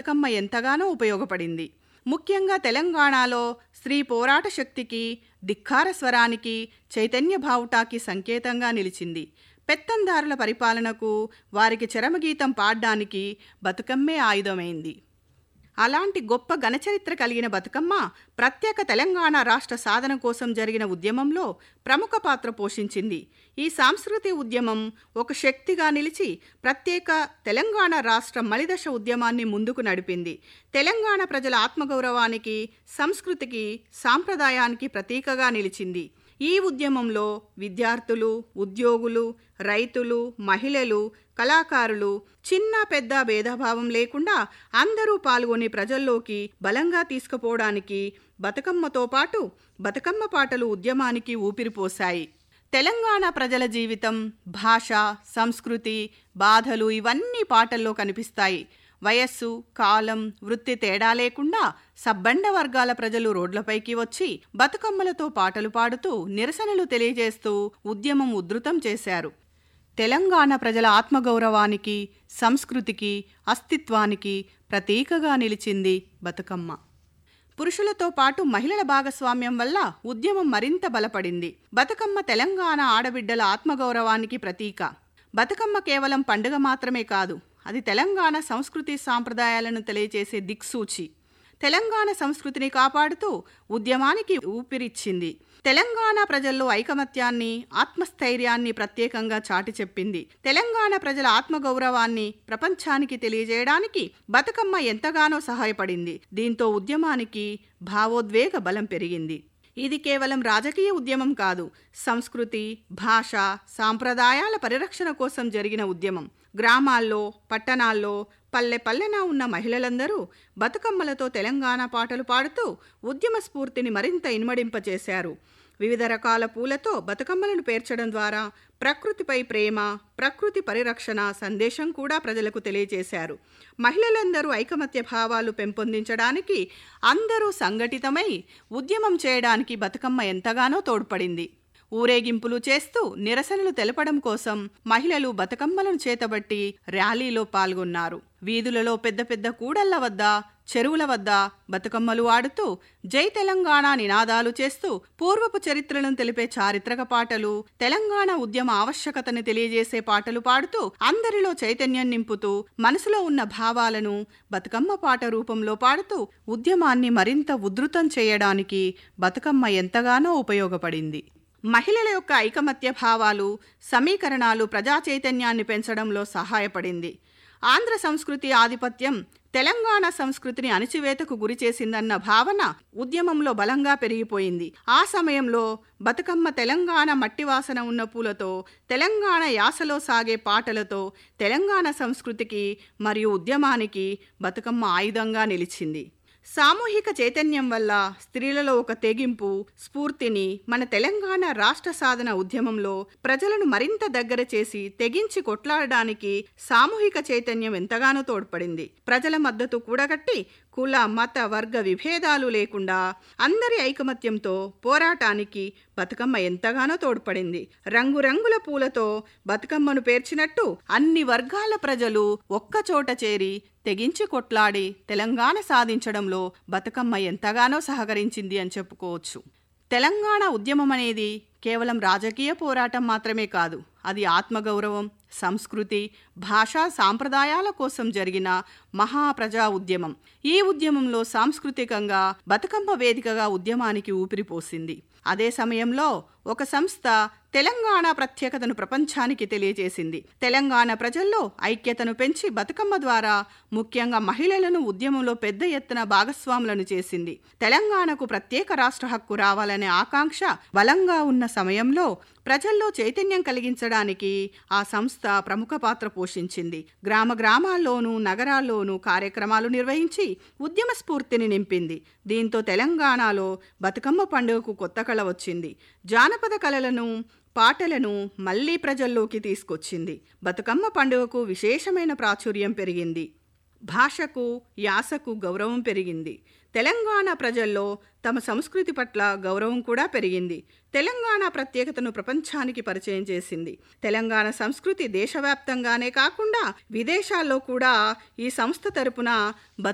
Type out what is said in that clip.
బతుకమ్మ ఎంతగానో ఉపయోగపడింది ముఖ్యంగా తెలంగాణలో స్త్రీ పోరాట శక్తికి ధిక్కార స్వరానికి చైతన్య భావుటాకి సంకేతంగా నిలిచింది పెత్తందారుల పరిపాలనకు వారికి చరమగీతం పాడ్డానికి బతుకమ్మే ఆయుధమైంది అలాంటి గొప్ప ఘనచరిత్ర కలిగిన బతుకమ్మ ప్రత్యేక తెలంగాణ రాష్ట్ర సాధన కోసం జరిగిన ఉద్యమంలో ప్రముఖ పాత్ర పోషించింది ఈ సాంస్కృతిక ఉద్యమం ఒక శక్తిగా నిలిచి ప్రత్యేక తెలంగాణ రాష్ట్ర మలిదశ ఉద్యమాన్ని ముందుకు నడిపింది తెలంగాణ ప్రజల ఆత్మగౌరవానికి సంస్కృతికి సాంప్రదాయానికి ప్రతీకగా నిలిచింది ఈ ఉద్యమంలో విద్యార్థులు ఉద్యోగులు రైతులు మహిళలు కళాకారులు చిన్న పెద్ద భేదభావం లేకుండా అందరూ పాల్గొని ప్రజల్లోకి బలంగా తీసుకుపోవడానికి బతుకమ్మతో పాటు బతుకమ్మ పాటలు ఉద్యమానికి ఊపిరిపోశాయి తెలంగాణ ప్రజల జీవితం భాష సంస్కృతి బాధలు ఇవన్నీ పాటల్లో కనిపిస్తాయి వయస్సు కాలం వృత్తి తేడా లేకుండా సబ్బండ వర్గాల ప్రజలు రోడ్లపైకి వచ్చి బతుకమ్మలతో పాటలు పాడుతూ నిరసనలు తెలియజేస్తూ ఉద్యమం ఉధృతం చేశారు తెలంగాణ ప్రజల ఆత్మగౌరవానికి సంస్కృతికి అస్తిత్వానికి ప్రతీకగా నిలిచింది బతుకమ్మ పురుషులతో పాటు మహిళల భాగస్వామ్యం వల్ల ఉద్యమం మరింత బలపడింది బతుకమ్మ తెలంగాణ ఆడబిడ్డల ఆత్మగౌరవానికి ప్రతీక బతుకమ్మ కేవలం పండుగ మాత్రమే కాదు అది తెలంగాణ సంస్కృతి సాంప్రదాయాలను తెలియజేసే దిక్సూచి తెలంగాణ సంస్కృతిని కాపాడుతూ ఉద్యమానికి ఊపిరిచ్చింది తెలంగాణ ప్రజల్లో ఐకమత్యాన్ని ఆత్మస్థైర్యాన్ని ప్రత్యేకంగా చాటి చెప్పింది తెలంగాణ ప్రజల ఆత్మగౌరవాన్ని ప్రపంచానికి తెలియజేయడానికి బతుకమ్మ ఎంతగానో సహాయపడింది దీంతో ఉద్యమానికి భావోద్వేగ బలం పెరిగింది ఇది కేవలం రాజకీయ ఉద్యమం కాదు సంస్కృతి భాష సాంప్రదాయాల పరిరక్షణ కోసం జరిగిన ఉద్యమం గ్రామాల్లో పట్టణాల్లో పల్లె పల్లెన ఉన్న మహిళలందరూ బతుకమ్మలతో తెలంగాణ పాటలు పాడుతూ ఉద్యమ స్ఫూర్తిని మరింత ఇనుమడింపచేశారు వివిధ రకాల పూలతో బతుకమ్మలను పేర్చడం ద్వారా ప్రకృతిపై ప్రేమ ప్రకృతి పరిరక్షణ సందేశం కూడా ప్రజలకు తెలియజేశారు మహిళలందరూ ఐకమత్య భావాలు పెంపొందించడానికి అందరూ సంఘటితమై ఉద్యమం చేయడానికి బతుకమ్మ ఎంతగానో తోడ్పడింది ఊరేగింపులు చేస్తూ నిరసనలు తెలపడం కోసం మహిళలు బతుకమ్మలను చేతబట్టి ర్యాలీలో పాల్గొన్నారు వీధులలో పెద్ద పెద్ద కూడళ్ల వద్ద చెరువుల వద్ద బతుకమ్మలు ఆడుతూ జై తెలంగాణ నినాదాలు చేస్తూ పూర్వపు చరిత్రలను తెలిపే చారిత్రక పాటలు తెలంగాణ ఉద్యమ ఆవశ్యకతను తెలియజేసే పాటలు పాడుతూ అందరిలో చైతన్యం నింపుతూ మనసులో ఉన్న భావాలను బతుకమ్మ పాట రూపంలో పాడుతూ ఉద్యమాన్ని మరింత ఉధృతం చేయడానికి బతుకమ్మ ఎంతగానో ఉపయోగపడింది మహిళల యొక్క ఐకమత్య భావాలు సమీకరణాలు ప్రజా చైతన్యాన్ని పెంచడంలో సహాయపడింది ఆంధ్ర సంస్కృతి ఆధిపత్యం తెలంగాణ సంస్కృతిని అణిచివేతకు గురిచేసిందన్న భావన ఉద్యమంలో బలంగా పెరిగిపోయింది ఆ సమయంలో బతుకమ్మ తెలంగాణ మట్టివాసన ఉన్న పూలతో తెలంగాణ యాసలో సాగే పాటలతో తెలంగాణ సంస్కృతికి మరియు ఉద్యమానికి బతుకమ్మ ఆయుధంగా నిలిచింది సామూహిక చైతన్యం వల్ల స్త్రీలలో ఒక తెగింపు స్ఫూర్తిని మన తెలంగాణ రాష్ట్ర సాధన ఉద్యమంలో ప్రజలను మరింత దగ్గర చేసి తెగించి కొట్లాడడానికి సామూహిక చైతన్యం ఎంతగానో తోడ్పడింది ప్రజల మద్దతు కూడగట్టి కుల మత వర్గ విభేదాలు లేకుండా అందరి ఐకమత్యంతో పోరాటానికి బతుకమ్మ ఎంతగానో తోడ్పడింది రంగురంగుల పూలతో బతుకమ్మను పేర్చినట్టు అన్ని వర్గాల ప్రజలు ఒక్కచోట చేరి తెగించి కొట్లాడి తెలంగాణ సాధించడంలో బతుకమ్మ ఎంతగానో సహకరించింది అని చెప్పుకోవచ్చు తెలంగాణ ఉద్యమం అనేది కేవలం రాజకీయ పోరాటం మాత్రమే కాదు అది ఆత్మగౌరవం సంస్కృతి భాషా సాంప్రదాయాల కోసం జరిగిన మహాప్రజా ఉద్యమం ఈ ఉద్యమంలో సాంస్కృతికంగా బతుకమ్మ వేదికగా ఉద్యమానికి ఊపిరిపోసింది అదే సమయంలో ఒక సంస్థ తెలంగాణ ప్రత్యేకతను ప్రపంచానికి తెలియజేసింది తెలంగాణ ప్రజల్లో ఐక్యతను పెంచి బతుకమ్మ ద్వారా ముఖ్యంగా మహిళలను ఉద్యమంలో పెద్ద ఎత్తున భాగస్వాములను చేసింది తెలంగాణకు ప్రత్యేక రాష్ట్ర హక్కు రావాలనే ఆకాంక్ష బలంగా ఉన్న సమయంలో ప్రజల్లో చైతన్యం కలిగించడానికి ఆ సంస్థ ప్రముఖ పాత్ర పోషించింది గ్రామ గ్రామాల్లోనూ నగరాల్లోనూ కార్యక్రమాలు నిర్వహించి ఉద్యమ స్ఫూర్తిని నింపింది దీంతో తెలంగాణలో బతుకమ్మ పండుగకు కొత్త కళ వచ్చింది జానపద కళలను పాటలను మళ్లీ ప్రజల్లోకి తీసుకొచ్చింది బతుకమ్మ పండుగకు విశేషమైన ప్రాచుర్యం పెరిగింది భాషకు యాసకు గౌరవం పెరిగింది తెలంగాణ ప్రజల్లో తమ సంస్కృతి పట్ల గౌరవం కూడా పెరిగింది తెలంగాణ ప్రత్యేకతను ప్రపంచానికి పరిచయం చేసింది తెలంగాణ సంస్కృతి దేశవ్యాప్తంగానే కాకుండా విదేశాల్లో కూడా ఈ సంస్థ తరపున